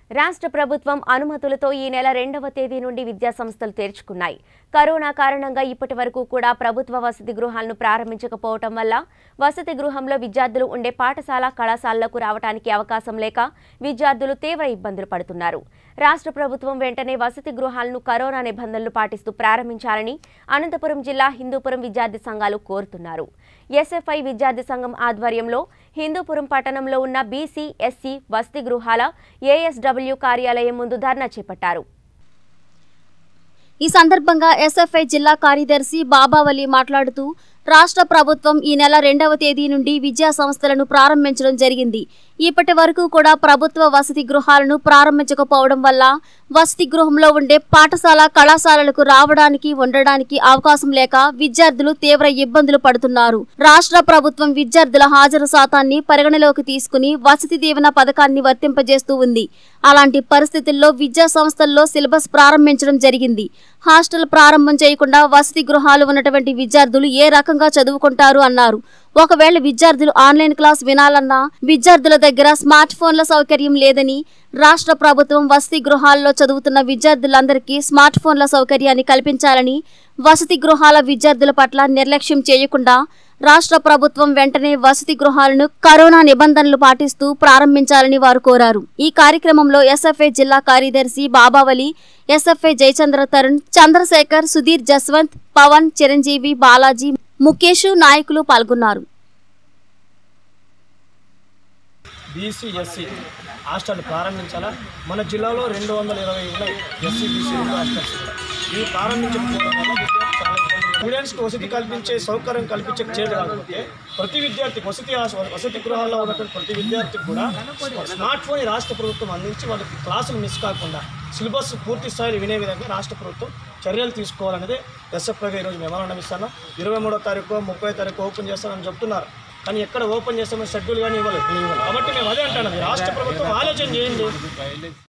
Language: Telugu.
రాష్ట్ర ప్రభుత్వం అనుమతులతో ఈ నెల రెండవ తేదీ నుండి విద్యా సంస్థలు తెరుచుకున్నాయి కరోనా కారణంగా ఇప్పటి వరకు కూడా ప్రభుత్వ వసతి గృహాలను ప్రారంభించకపోవటం వల్ల వసతి గృహంలో విద్యార్థులు ఉండే పాఠశాల కళాశాలలకు రావడానికి అవకాశం లేక విద్యార్థులు తీవ్ర ఇబ్బందులు పడుతున్నారు రాష్ట్ర ప్రభుత్వం వెంటనే వసతి గృహాలను కరోనా నిబంధనలు పాటిస్తూ ప్రారంభించాలని అనంతపురం జిల్లా హిందూపురం విద్యార్థి సంఘాలు కోరుతున్నారు ఎస్ఎఫ్ఐ విద్యార్థి సంఘం ఆధ్వర్యంలో హిందూపురం పట్టణంలో ఉన్న బీసీ ఎస్సీ వసతి గృహాల ఏఎస్డబ్ల్యూ కార్యాలయం ముందు ధర్నా చేపట్టారు ఈ సందర్భంగా ఎస్ఎఫ్ఐ జిల్లా కార్యదర్శి బాబావలి మాట్లాడుతూ రాష్ట్ర ప్రభుత్వం ఈ నెల రెండవ తేదీ నుండి విద్యా సంస్థలను ప్రారంభించడం జరిగింది ఇప్పటి వరకు కూడా ప్రభుత్వ వసతి గృహాలను ప్రారంభించకపోవడం వల్ల వసతి గృహంలో ఉండే పాఠశాల కళాశాలలకు రావడానికి ఉండడానికి అవకాశం లేక విద్యార్థులు తీవ్ర ఇబ్బందులు పడుతున్నారు రాష్ట్ర ప్రభుత్వం విద్యార్థుల హాజరు శాతాన్ని పరిగణలోకి తీసుకుని వసతి దీవెన పథకాన్ని వర్తింపజేస్తూ ఉంది అలాంటి పరిస్థితుల్లో విద్యా సంస్థల్లో సిలబస్ ప్రారంభించడం జరిగింది హాస్టల్ ప్రారంభం చేయకుండా వసతి గృహాలు ఉన్నటువంటి విద్యార్థులు ఏ రకంగా చదువుకుంటారు అన్నారు ఒకవేళ విద్యార్థులు ఆన్లైన్ క్లాస్ వినాలన్నా విద్యార్థుల దగ్గర స్మార్ట్ ఫోన్ల సౌకర్యం లేదని రాష్ట్ర ప్రభుత్వం వసతి గృహాల్లో చదువుతున్న విద్యార్థులందరికీ స్మార్ట్ ఫోన్ల సౌకర్యాన్ని కల్పించాలని వసతి గృహాల విద్యార్థుల పట్ల నిర్లక్ష్యం చేయకుండా రాష్ట్ర ప్రభుత్వం వెంటనే వసతి గృహాలను కరోనా నిబంధనలు పాటిస్తూ ప్రారంభించాలని వారు కోరారు ఈ కార్యక్రమంలో ఎస్ఎఫ్ఐ జిల్లా కార్యదర్శి బాబావలి ఎస్ఎఫ్ఐ జయచంద్ర తరుణ్ చంద్రశేఖర్ సుధీర్ జస్వంత్ పవన్ చిరంజీవి బాలాజీ ముఖేష్ నాయకులు పాల్గొన్నారు బీసీ ఎస్సీ హాస్టల్ ప్రారంభించాలా మన జిల్లాలో రెండు వందల ఇరవై ఉన్నాయి ఎస్సీ బీసీ రెండు హాస్టల్స్ కూడా. ఇవి ప్రారంభించకపోవడం వల్ల విద్యార్థులు చాలా ఇబ్బందులు స్టూడెంట్స్కి వసతి కల్పించే సౌకర్యం కల్పించే చేయడం కాకపోతే ప్రతి విద్యార్థికి వసతి హాస్- వసతి గృహాల్లో ఉన్నటువంటి ప్రతి విద్యార్థికి కూడా స్మార్ట్ ఫోన్ ఈ రాష్ట్ర ప్రభుత్వం అందించి వాళ్ళకి క్లాసులు మిస్ కాకుండా సిలబస్ పూర్తి స్థాయిలో వినే విధంగా రాష్ట్ర ప్రభుత్వం చర్యలు తీసుకోవాలనేది ఎస్ఎఫ్ఐగా ఈరోజు మెమోరాండం ఇస్తాను ఇరవై మూడో తారీఖు ముప్పై తారీఖు ఓపెన్ చేస్తానని చెప్తున్నారు కానీ ఎక్కడ ఓపెన్ చేస్తామో షెడ్యూల్ కానీ ఇవ్వలేదు కాబట్టి మేము అదే అంటాను రాష్ట్ర ప్రభుత్వం ఆలోచన చేయండి